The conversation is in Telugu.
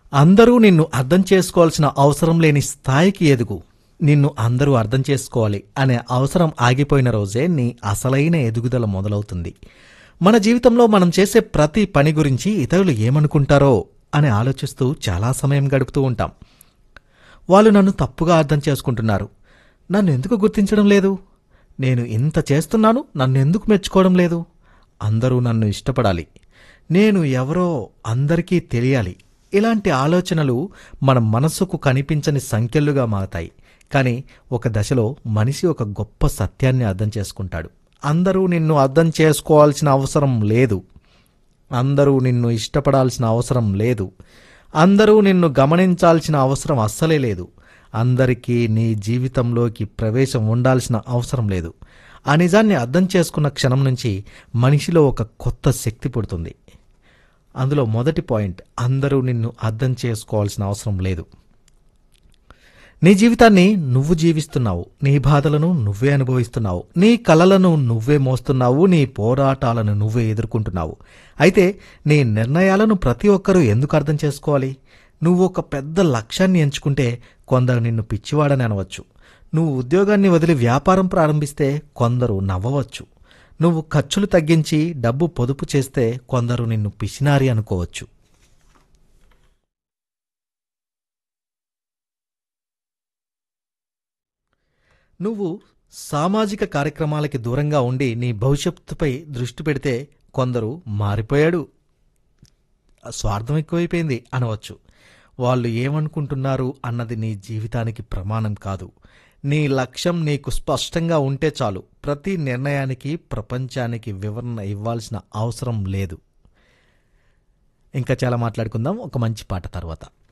అందరూ నిన్ను అర్థం చేసుకోవాల్సిన అవసరం లేని స్థాయికి ఎదుగు నిన్ను అందరూ అర్థం చేసుకోవాలి అనే అవసరం ఆగిపోయిన రోజే నీ అసలైన ఎదుగుదల మొదలవుతుంది మన జీవితంలో మనం చేసే ప్రతి పని గురించి ఇతరులు ఏమనుకుంటారో అని ఆలోచిస్తూ చాలా సమయం గడుపుతూ ఉంటాం వాళ్ళు నన్ను తప్పుగా అర్థం చేసుకుంటున్నారు నన్ను ఎందుకు గుర్తించడం లేదు నేను ఇంత చేస్తున్నాను నన్ను ఎందుకు మెచ్చుకోవడం లేదు అందరూ నన్ను ఇష్టపడాలి నేను ఎవరో అందరికీ తెలియాలి ఇలాంటి ఆలోచనలు మన మనస్సుకు కనిపించని సంఖ్యలుగా మారతాయి కానీ ఒక దశలో మనిషి ఒక గొప్ప సత్యాన్ని అర్థం చేసుకుంటాడు అందరూ నిన్ను అర్థం చేసుకోవాల్సిన అవసరం లేదు అందరూ నిన్ను ఇష్టపడాల్సిన అవసరం లేదు అందరూ నిన్ను గమనించాల్సిన అవసరం అస్సలే లేదు అందరికీ నీ జీవితంలోకి ప్రవేశం ఉండాల్సిన అవసరం లేదు ఆ నిజాన్ని అర్థం చేసుకున్న క్షణం నుంచి మనిషిలో ఒక కొత్త శక్తి పుడుతుంది అందులో మొదటి పాయింట్ అందరూ నిన్ను అర్థం చేసుకోవాల్సిన అవసరం లేదు నీ జీవితాన్ని నువ్వు జీవిస్తున్నావు నీ బాధలను నువ్వే అనుభవిస్తున్నావు నీ కలలను నువ్వే మోస్తున్నావు నీ పోరాటాలను నువ్వే ఎదుర్కొంటున్నావు అయితే నీ నిర్ణయాలను ప్రతి ఒక్కరూ ఎందుకు అర్థం చేసుకోవాలి నువ్వు ఒక పెద్ద లక్ష్యాన్ని ఎంచుకుంటే కొందరు నిన్ను పిచ్చివాడని అనవచ్చు నువ్వు ఉద్యోగాన్ని వదిలి వ్యాపారం ప్రారంభిస్తే కొందరు నవ్వవచ్చు నువ్వు ఖర్చులు తగ్గించి డబ్బు పొదుపు చేస్తే కొందరు నిన్ను పిసినారి అనుకోవచ్చు నువ్వు సామాజిక కార్యక్రమాలకి దూరంగా ఉండి నీ భవిష్యత్తుపై దృష్టి పెడితే కొందరు మారిపోయాడు స్వార్థం ఎక్కువైపోయింది అనవచ్చు వాళ్ళు ఏమనుకుంటున్నారు అన్నది నీ జీవితానికి ప్రమాణం కాదు నీ లక్ష్యం నీకు స్పష్టంగా ఉంటే చాలు ప్రతి నిర్ణయానికి ప్రపంచానికి వివరణ ఇవ్వాల్సిన అవసరం లేదు ఇంకా చాలా మాట్లాడుకుందాం ఒక మంచి పాట తర్వాత